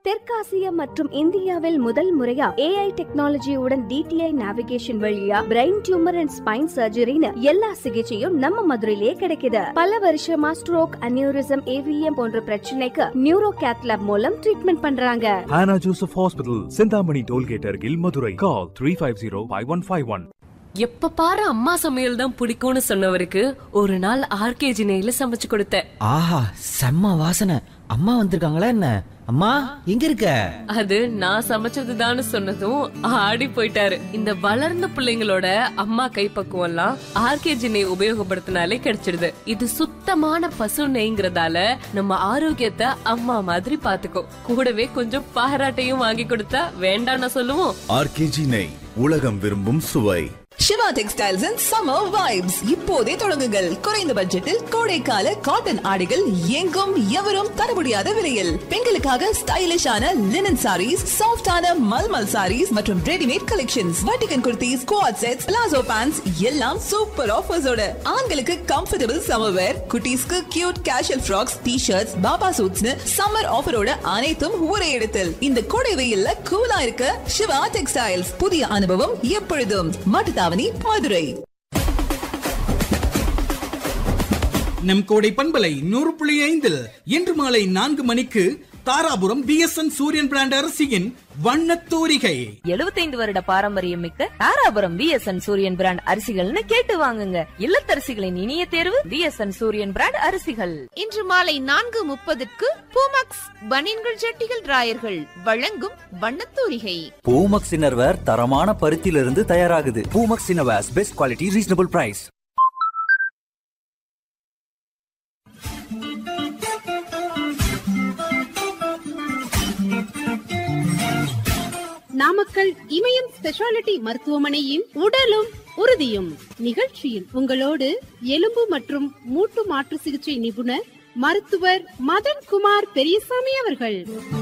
தெற்காசியா மற்றும் இந்தியாவில் முதல் முறையா ஏஐ டெக்னாலஜியுடன் டிடிஐ நேவிகேஷன் வழியா பிரெயின் டியூமர் அண்ட் ஸ்பைன் சர்ஜரின்னு எல்லா சிகிச்சையும் நம்ம மதுரையிலேயே கிடைக்குது பல வருஷமா ஸ்ட்ரோக் அனியூரிசம் ஏவிஎம் போன்ற பிரச்சனைக்கு நியூரோ கேத்லாப் மூலம் ட்ரீட்மெண்ட் பண்றாங்க Hannah Joseph Hospital, Sindhamani Tollgate Argil, Madurai. Call 350-5151. எப்ப பாரு அம்மா சமையல் தான் பிடிக்கும்னு சொன்னவருக்கு ஒரு நாள் ஆர்கேஜி நெய்ல சமைச்சு கொடுத்தேன் ஆஹா செம்ம வாசனை அம்மா வந்திருக்காங்களா என்ன அம்மா எங்க இருக்க அது நான் சமைச்சதுதான்னு சொன்னதும் ஆடி போயிட்டாரு இந்த வளர்ந்த பிள்ளைங்களோட அம்மா கைப்பக்குவம் எல்லாம் ஆர்கேஜி நெய் உபயோகப்படுத்தினாலே கிடைச்சிடுது இது சுத்தமான பசு நெய்ங்கிறதால நம்ம ஆரோக்கியத்தை அம்மா மாதிரி பாத்துக்கோ கூடவே கொஞ்சம் பாராட்டையும் வாங்கி கொடுத்தா வேண்டாம்னு சொல்லுவோம் ஆர்கேஜி நெய் உலகம் விரும்பும் சுவை Siva textiles and summer vibes இப்போதே தொடங்குங்கள் குறைந்த பட்ஜெட்டில் கோடைக்கால காட்டன் ஆடைகள் எங்கும் எவரும் தர முடியாத விலையில் பெண்களுக்காக ஸ்டைலிஷான லினன் சாரீஸ் சாஃப்டான மல்மல் சாரீஸ் மற்றும் ரெடிமேட் கலெக்ஷன்ஸ் வட்டிகன் குர்த்திஸ் குவாட் செட்ஸ் பிளாசோ பேண்ட்ஸ் எல்லாம் சூப்பர் ஆஃபர்ஸோட ஆண்களுக்கு கம்ஃபர்டபுள் சம்மர் வேர் குட்டீஸ்க்கு cute casual frocks T shirts பாபா சூட்ஸ்னு சம்மர் ஆஃபரோட அனைத்தும் ஒரே இடத்தில் இந்த கோடை வெயில்ல கூலா இருக்க சிவா டெக்ஸ்டைல்ஸ் புதிய அனுபவம் எப்பொழுதும் மாட்டுத்தாவணி மதுரை நம் கோடை பண்பலை நூறு புள்ளி ஐந்தில் இன்று மாலை நான்கு மணிக்கு தாராபுரம் பிஎஸ்என் சூரியன் பிராண்ட் அரசியின் வண்ணத் தூரிகை எழுபத்தைந்து வருட பாரம்பரியம் மிக்க தாராபுரம் பிஎஸ்என் சூரியன் பிராண்ட் அரிசிகள்னு கேட்டு வாங்குங்க இல்லத்தரசிகளின் இனிய தேர்வு பிஎஸ்என் சூரியன் பிராண்ட் அரிசிகள் இன்று மாலை நான்கு முப்பதுக்கு பூமக்ஸ் பனியன்கள் ஜட்டிகள் ராயர்கள் வழங்கும் வண்ணத்தூரிகை பூமக்ஸ் இன்னர்வேர் தரமான பருத்தியிலிருந்து தயாராகுது Poomex innerwears best quality reasonable price Namakkal Imayam speciality மருத்துவமனையின் உடலும் உறுதியும் நிகழ்ச்சியில் உங்களோடு எலும்பு மற்றும் மூட்டு மாற்று சிகிச்சை நிபுணர் மருத்துவர் மதன் குமார் பெரியசாமி அவர்கள்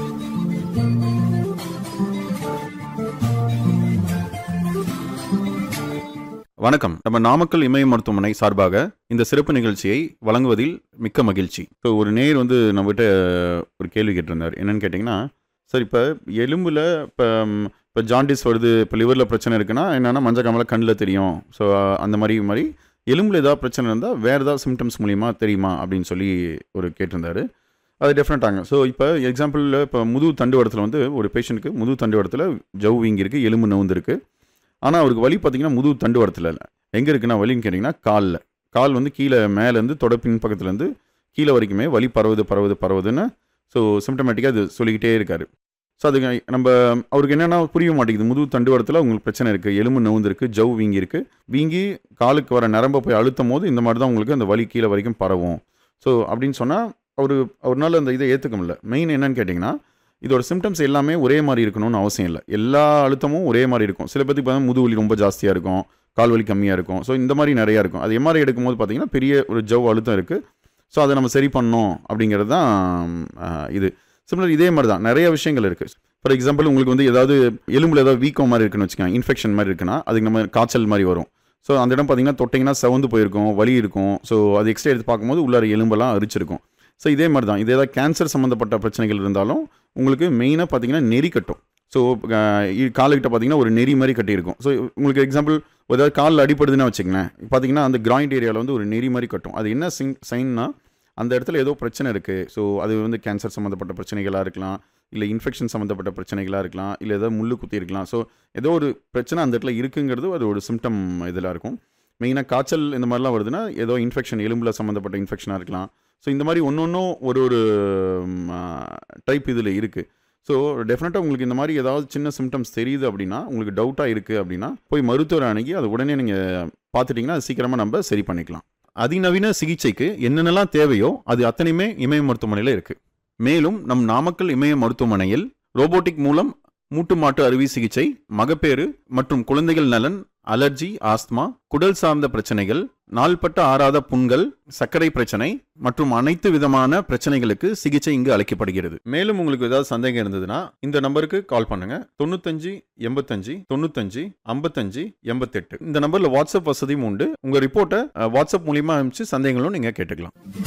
வணக்கம் நம்ம நாமக்கல் இமய மருத்துவமனை சார்பாக இந்த சிறப்பு நிகழ்ச்சியை வழங்குவதில் மிக்க மகிழ்ச்சி ஸோ ஒரு நேர் வந்து நம்மகிட்ட ஒரு கேள்வி கேட்டிருந்தார் என்னன்னு கேட்டிங்கன்னா சார் இப்போ எலும்பில் இப்போ இப்போ ஜாண்டிஸ் வருது இப்போ லிவரில் பிரச்சனை இருக்குன்னா என்னென்னா மஞ்சள் காமலை கண்ணில் தெரியும் ஸோ அந்த மாதிரி மாதிரி எலும்பில் ஏதாவது பிரச்சனை இருந்தால் வேறு ஏதாவது சிம்டம்ஸ் மூலிமா தெரியுமா அப்படின்னு சொல்லி ஒரு கேட்டிருந்தாரு அது டெஃபினட்டாங்க ஸோ இப்போ எக்ஸாம்பிளில் இப்போ முதுகு தண்டுவடத்தில் வந்து ஒரு பேஷண்ட்டுக்கு முதுகு தண்டுவடத்தில் ஜவ் வீங்கி இருக்குது எலும்பு நவுந்திருக்கு ஆனால் அவருக்கு வலி பார்த்தீங்கன்னா முதுகு தண்டுவடத்தில் இல்லை எங்கே இருக்குன்னா வலின்னு கேட்டிங்கன்னா காலில் கால் வந்து கீழே மேலேருந்து தொடப்பின் பக்கத்துலேருந்து கீழே வரைக்குமே வலி பரவுது பரவுது பரவுதுன்னு ஸோ சிம்டமேட்டிக்காக அது சொல்லிக்கிட்டே இருக்காரு ஸோ அதுக்கு நம்ம அவருக்கு என்னென்னா புரிய மாட்டேங்குது முதுகு தண்டுவடத்தில் உங்களுக்கு பிரச்சனை இருக்குது எலும்பு நவுந்திருக்கு ஜவ் வீங்கி இருக்குது வீங்கி காலுக்கு வர நரம்பை போய் அழுத்தும் போது இந்த மாதிரி தான் உங்களுக்கு அந்த வலி கீழே வரைக்கும் பரவும் ஸோ அப்படின்னு சொன்னால் அவர் அவரால் அந்த இதை ஏற்றுக்க முடியல மெயின் என்னன்னு கேட்டிங்கன்னா இதோட சிம்டம்ஸ் எல்லாமே ஒரே மாதிரி இருக்கணும்னு அவசியம் இல்லை எல்லா அழுத்தமும் ஒரே மாதிரி இருக்கும் சில பேருக்கு பார்த்தா முதுகு வலி ரொம்ப ஜாஸ்தியாக இருக்கும் கால் வலி கம்மியாக இருக்கும் ஸோ இந்த மாதிரி நிறையா இருக்கும் அது எம்ஆர்ஐ எடுக்கும்போது பார்த்தீங்கன்னா பெரிய ஒரு ஜவ் அழுத்தம் இருக்குது ஸோ அதை நம்ம சரி பண்ணோம் அப்படிங்கிறது தான் ஆஹ், இது சிமிலர் இதே மாதிரி தான் நிறைய விஷயங்கள் இருக்குது ஃபார் எக்ஸாம்பிள் உங்களுக்கு வந்து ஏதாவது எலும்பில் ஏதாவது வீக்கம் மாதிரி இருக்குன்னு வச்சுக்கோங்க இன்ஃபெக்ஷன் மாதிரி இருக்குன்னா அதுக்கு நம்ம காய்ச்சல் மாதிரி வரும் ஸோ அந்த இடம் பார்த்தீங்கன்னா தொட்டிங்கன்னா செவந்து போயிருக்கும் வலி இருக்கும் ஸோ அது எக்ஸ்ட்ரா எடுத்து பார்க்கும்போது உள்ளார எலும்பெல்லாம் அரிச்சிருக்கும் ஸோ இதே மாதிரி தான் இதே ஏதாவது கேன்சர் சம்மந்தப்பட்ட பிரச்சனைகள் இருந்தாலும் உங்களுக்கு மெயினாக பார்த்தீங்கன்னா நெறி கட்டும் ஸோ காலுக்கிட்ட பார்த்தீங்கன்னா ஒரு நெறி மாதிரி கட்டியிருக்கும் ஸோ உங்களுக்கு எக்ஸாம்பிள் ஏதாவது காலில் அடிப்படுதுன்னு வச்சுக்கங்களேன் பார்த்தீங்கன்னா அந்த கிராயிண்ட் ஏரியாவில் வந்து ஒரு நெறி மாதிரி கட்டும் அது என்ன சிங் சைன்னா அந்த இடத்துல ஏதோ பிரச்சனை இருக்குது ஸோ அது வந்து கேன்சர் சம்மந்தப்பட்ட பிரச்சனைகளாக இருக்கலாம் இல்லை இன்ஃபெக்ஷன் சம்மந்தப்பட்ட பிரச்சனைகளாக இருக்கலாம் இல்லை ஏதோ முள்ளு குத்தி இருக்கலாம் ஸோ ஏதோ ஒரு பிரச்சனை அந்த இடத்துல இருக்குங்கிறது அது ஒரு சிம்டம் இதில் இருக்கும் மெயினாக காய்ச்சல் இந்த மாதிரிலாம் வருதுன்னா ஏதோ இன்ஃபெக்ஷன் எலும்பில் சம்மந்தப்பட்ட இன்ஃபெக்ஷனாக இருக்கலாம் ஸோ இந்த மாதிரி ஒன்று ஒன்றும் ஒரு ஒரு டைப் இதில் இருக்குது ஸோ டெஃபினட்டாக உங்களுக்கு இந்த மாதிரி ஏதாவது சின்ன சிம்டம்ஸ் தெரியுது அப்படின்னா உங்களுக்கு டவுட்டாக இருக்குது அப்படின்னா போய் மருத்துவரை அணுகி அதை உடனே நீங்கள் பார்த்துட்டிங்கன்னா அது சீக்கிரமாக நம்ம சரி பண்ணிக்கலாம் அதிநவீன சிகிச்சைக்கு என்னென்னலாம் தேவையோ அது அத்தனையுமே இமய மருத்துவமனையில் இருக்குது மேலும் நம் நாமக்கல் இமய மருத்துவமனையில் ரோபோட்டிக் மூலம் மூட்டு மாட்டு அறுவை சிகிச்சை மகப்பேறு மற்றும் குழந்தைகள் நலன் அலர்ஜி ஆஸ்துமா குடல் சார்ந்த பிரச்சனைகள் நாள்பட்ட ஆறாத புண்கள் சர்க்கரை பிரச்சனை மற்றும் அனைத்து விதமான பிரச்சனைகளுக்கு சிகிச்சை இங்கு அளிக்கப்படுகிறது மேலும் உங்களுக்கு ஏதாவது சந்தேகம் இருந்ததுன்னா இந்த நம்பருக்கு கால் பண்ணுங்க தொண்ணூத்தஞ்சு எண்பத்தஞ்சு தொண்ணூத்தஞ்சு ஐம்பத்தஞ்சு எண்பத்தெட்டு இந்த நம்பர்ல வாட்ஸ்அப் வசதியும் உண்டு உங்க ரிப்போர்ட்டை அஹ், வாட்ஸ்அப் மூலியமா அனுப்பிச்சு சந்தேகங்களும் நீங்க கேட்டுக்கலாம்